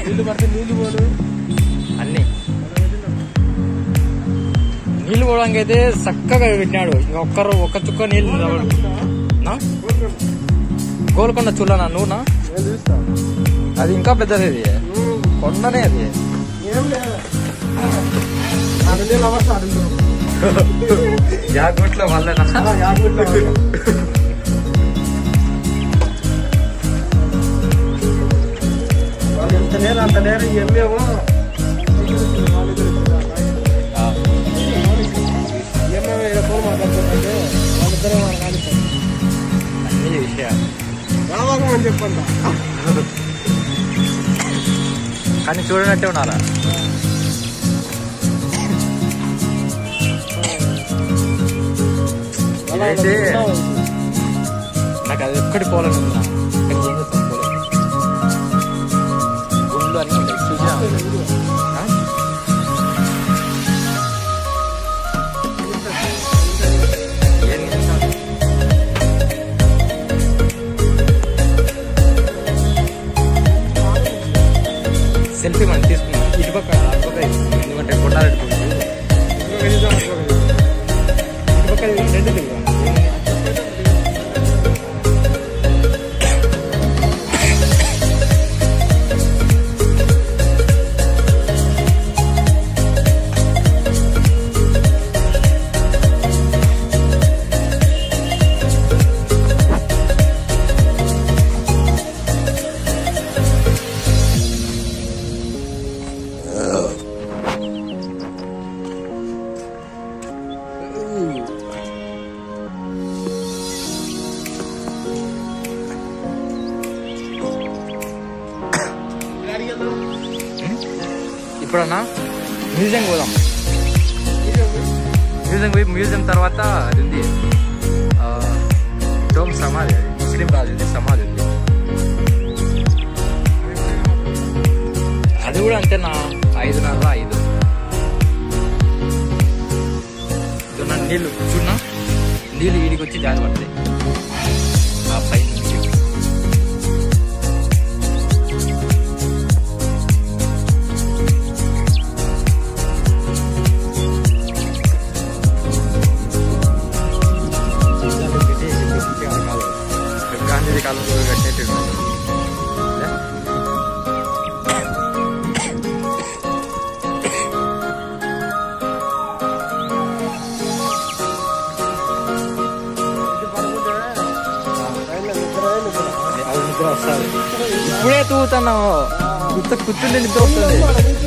నీళ్ళు పడితే నీళ్ళు పోను అన్ని నీళ్ళు పోవడానికి అయితే చక్కగా పెట్టినాడు ఇక ఒక్కరు ఒక్క చుక్క నీళ్ళు నా? గోల్కొండ చూడనా నువ్వునా నేను చూస్తా అది ఇంకా పెద్దది అది కొండనే అది ఏం లేదు ఆ రెండు నీళ్ళు అవస్థ రెండు జాగ్రత్తలో వల్లనా యాభై వాళ్ళు ఎంత నేరం అంత నేరం ఎమ్మేమో ఏమేమో ఇక్కడ ఫోన్ మాట్లాడుతుంటే వాళ్ళిద్దరే వాళ్ళు కానిస్తారు అన్ని విషయాలు రావాగం అని చెప్పండి కానీ చూడనట్టే ఉన్నారా ఇదైతే నాకు అది ఒక్కటి పోలని ఉంది నాకు. కానీ ఏం చేస్తాం పోలేదు గుండు అన్నీ ఉంటాయి చూసినా ఆ? ఏం చేస్తాం? సెల్ఫీ మనం తీసుకున్నాం ఇటుపక్క అటుపక్క తీసుకున్నాం. ఎందుకంటే కొండారెడ్డి గురించి ఇటుపక్క రెండు దిగుతాం ఇప్పుడన్నా మ్యూజియం పోదాం మ్యూజియం పోయి మ్యూజియం తర్వాత అది ఉంది ఆ, డోమ్ సమాధి అది ముస్లిం రాజుది సమాధి ఉంది అది కూడా అంతే నా ఐదున్నర ఐదు ఇదిగో నీళ్ళు చూడనా నీళ్ళు ఈడికి వచ్చి జారి పడతాయి ఆ పై నుంచి గాంధీ కాలంలో కట్టినట్టు అది నిద్ర వస్తుంది ఇప్పుడే తూగుతున్నావు గుర్త కూర్చుంటే నిద్ర వస్తుంది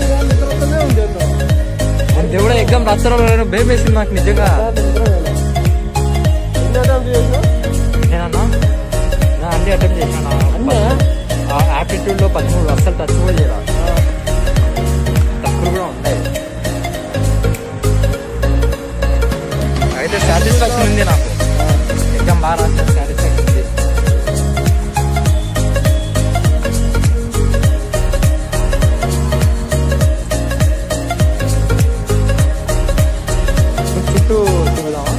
నేను దేవుడ ఎగ్జామ్ రాత్రి భయం వేసింది నాకు నిజంగా నేనన్నా నా అన్ని అటెంప్ట్ చేశాను అన్నా? ఆ యాప్టిట్యూడ్ లో పదమూడు అస్సలు టచ్ కూడా చేయాలి తక్కువ కూడా ఉన్నాయి అయితే సాటిస్ఫాక్షన్ ఉంది నాకు ఎగ్జామ్ బాగా రాసిన సాటిస్ఫాక్షన్ ఉంది చుట్టూ తిరుగుదామా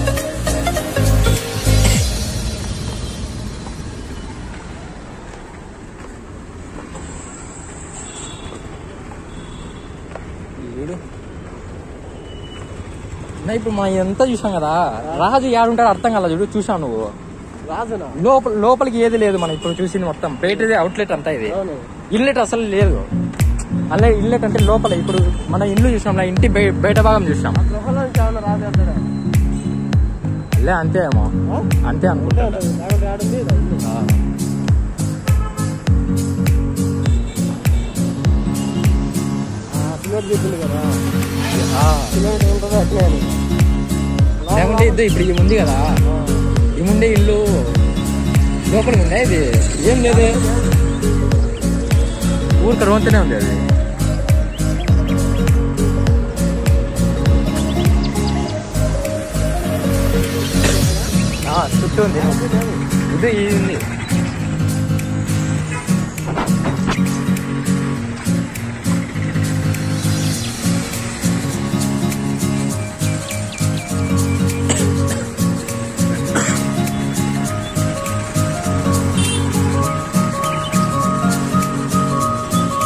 వీడు నా ఇప్పుడు మనం ఎంత చూసాం కదా రాజు ఏడుంటాడు అర్థం కదా చూడు చూసావు నువ్వు రాజునా లోపల లోపలికి ఏది లేదు మనం ఇప్పుడు చూసింది మొత్తం బయట అవుట్లెట్ అంతా ఇది అవును ఇల్లెట్ అసలు లేదు అలా ఇల్లెట్ అంటే లోపల ఇప్పుడు మన ఇల్లు చూసాం నా ఇంటి బయ- బయట భాగం చూసాం గృహలోంచి ఏమన్నా రాజు అంటాడా అల్లే అంతే ఏమో ఆ? అంతే అనుకుంటా లేకుంటే ఆడుంది ఇది ఉంది. ఆ. ఆ, సిమెంట్ చెప్పింది కదా ఆ. సిమెంట్ ఉంటుందో అట్లే అని. లేకుంటే ఇద్దో ఇప్పుడు ఈ ఉంది కదా ఆ. ఈ ముందే ఇల్లు లోపలికి ఉందా ఇది ఏం లేదు ఊరు తర్వాతనే ఉంది అది ఆ, చుట్టూ ఉంది ఇది ఇది ఉంది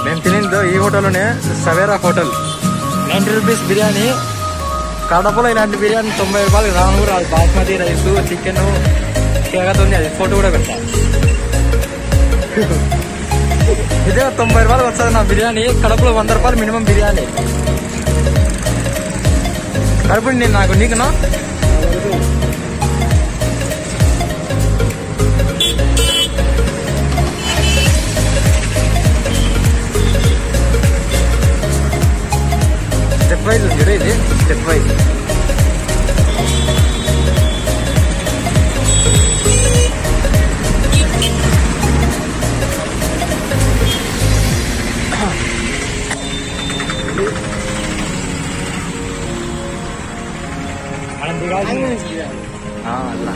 మేము తినిందో ఈ హోటల్లోనే Savera hotel ninety rupees biryani కడపలో ఇలాంటి బిర్యానీ తొంభై రూపాయలకి రాను కూడా రాదు బాస్మతి రైస్ చికెన్ కేగతుంది అది ఫోటో కూడా పెట్టా ఇదే తొంభై రూపాయలకు వస్తుంది నా బిర్యానీ కడపలో వంద రూపాయలు మినిమం బిర్యానీ కడుపు నేను నాకు నీకునా స్టెప్ వైజ్ ఉంది కదా ఇది స్టెప్ వైజ్ మనం దిగాల్సింది ఆ, అలా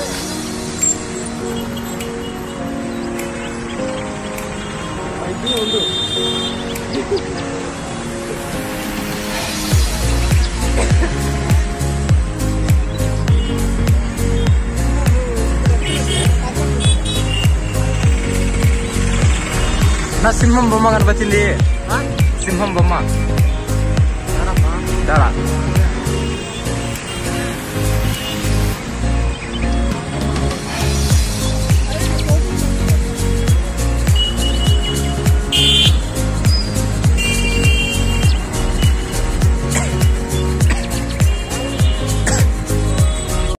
ఉండు నా సింహం బొమ్మ కనపచ్చింది సింహం బొమ్మ